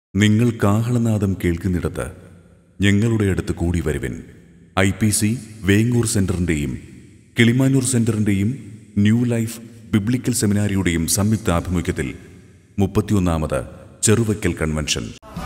നിങ്ങൾ കാഹളനാദം കേൾക്കുന്നിടത്ത് ഞങ്ങളുടെ അടുത്ത് കൂടി വരുവിൻ ഐ പി സി വേങ്ങൂർ സെന്ററിന്റെയും കിളിമാനൂർ സെന്ററിന്റെയും ന്യൂ ലൈഫ് ബിബ്ലിക്കൽ സെമിനാരിയുടെയും സംയുക്ത ആഭിമുഖ്യത്തിൽ മുപ്പത്തിയൊന്നാമത് ചെറുവയ്ക്കൽ കൺവെൻഷൻ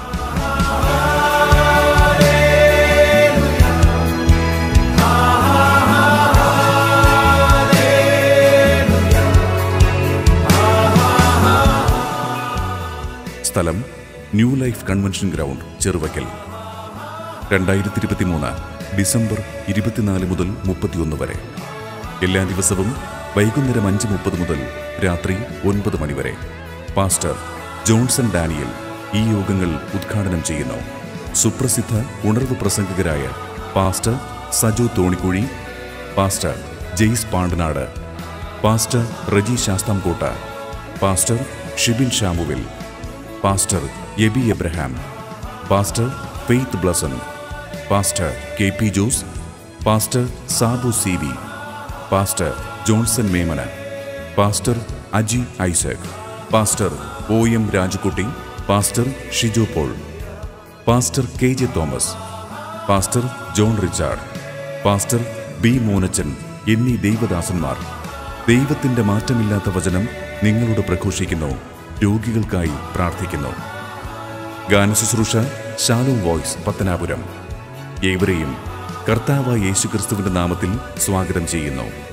സ്ഥലം new life convention ground Cheruvaykkal രണ്ടായിരത്തി ഇരുപത്തി മൂന്ന് ഡിസംബർ ഇരുപത്തിനാല് മുതൽ മുപ്പത്തിയൊന്ന് വരെ എല്ലാ ദിവസവും വൈകുന്നേരം അഞ്ച് മുപ്പത് മുതൽ രാത്രി ഒൻപത് മണിവരെ പാസ്റ്റർ ജോൺസൺ ഡാനിയൽ ഈ യോഗങ്ങൾ ഉദ്ഘാടനം ചെയ്യുന്നു സുപ്രസിദ്ധ ഉണർവ് പ്രസംഗകരായ pastor Saju Thonikuzhi pastor Jaise Pandanad pastor Reji Sasthamkotta pastor Shibin Shamuel pastor Aby Abraham pastor Faith Blessan pastor K P Jose pastor Sabu C V pastor Johnson Memana pastor Aji Isaac pastor O M Rajukutty pastor Shiju Paul pastor K J Thomas pastor John Richard pastor B Monachan എന്നീ ദൈവദാസന്മാർ ദൈവത്തിന്റെ മാറ്റമില്ലാത്ത വചനം നിങ്ങളോട് പ്രഘോഷിക്കുന്നു രോഗികൾക്കായി പ്രാർത്ഥിക്കുന്നു ഗാനശുശ്രൂഷ shallow voice Pathanapuram ഏവരെയും കർത്താവായ യേശുക്രിസ്തുവിന്റെ നാമത്തിൽ സ്വാഗതം ചെയ്യുന്നു